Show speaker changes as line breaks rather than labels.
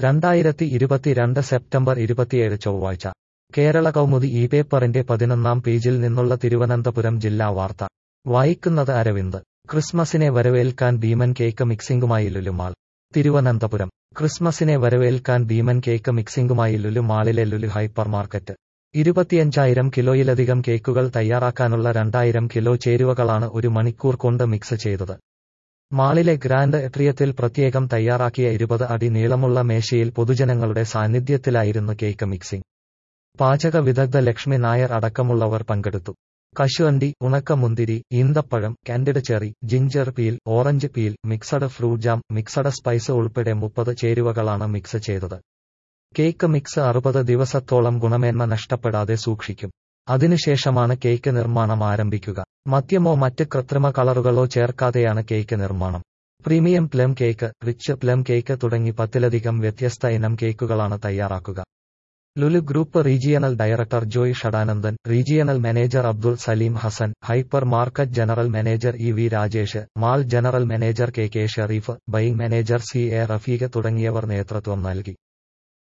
രണ്ടായിരത്തി ഇരുപത്തിരണ്ട് സെപ്റ്റംബർ ഇരുപത്തിയേഴ് ചൊവ്വാഴ്ച കേരള കൗമുദി ഈ പേപ്പറിന്റെ പതിനൊന്നാം പേജിൽ നിന്നുള്ള തിരുവനന്തപുരം ജില്ലാ വാർത്ത വായിക്കുന്നത് അരവിന്ദ് ക്രിസ്മസിനെ വരവേൽക്കാൻ ഭീമൻ കേക്ക് മിക്സിംഗുമായി ലുലുമാൾ തിരുവനന്തപുരം ക്രിസ്മസിനെ വരവേൽക്കാൻ ഭീമൻ കേക്ക് മിക്സിംഗുമായി ലുലു മാളിലെ ലുലു ഹൈപ്പർ മാർക്കറ്റ് ഇരുപത്തിയഞ്ചായിരം കിലോയിലധികം കേക്കുകൾ തയ്യാറാക്കാനുള്ള രണ്ടായിരം കിലോ ചേരുവകളാണ് ഒരു മണിക്കൂർ കൊണ്ട് മിക്സ് ചെയ്തത് മാളിലെ ഗ്രാൻഡ് എട്രിയത്തിൽ പ്രത്യേകം തയ്യാറാക്കിയ ഇരുപത് അടി നീളമുള്ള മേശയിൽ പൊതുജനങ്ങളുടെ സാന്നിധ്യത്തിലായിരുന്നു കേക്ക് മിക്സിംഗ് പാചക വിദഗ്ധ ലക്ഷ്മി നായർ അടക്കമുള്ളവർ പങ്കെടുത്തു കശുവണ്ടി ഉണക്കമുന്തിരി ഈന്തപ്പഴം candied cherry ginger peel orange peel mixed fruit jam mixed spice ഉൾപ്പെടെ മുപ്പത് ചേരുവകളാണ് മിക്സ് ചെയ്തത് കേക്ക് മിക്സ് അറുപത് ദിവസത്തോളം ഗുണമേന്മ നഷ്ടപ്പെടാതെ സൂക്ഷിക്കും അതിനുശേഷമാണ് കേക്ക് നിർമ്മാണം ആരംഭിക്കുക മദ്യമോ മറ്റ് കൃത്രിമ കളറുകളോ ചേർക്കാതെയാണ് കേക്ക് നിർമ്മാണം premium plum cake rich plum cake തുടങ്ങി പത്തിലധികം വ്യത്യസ്ത ഇനം കേക്കുകളാണ് തയ്യാറാക്കുക Lulu group regional director Joy Shadanandan regional manager Abdul Salim Hasan hyper market general manager E V Rajesh mall general manager K K Sherif buying manager C A Rafeeq തുടങ്ങിയവർ നേതൃത്വം നൽകി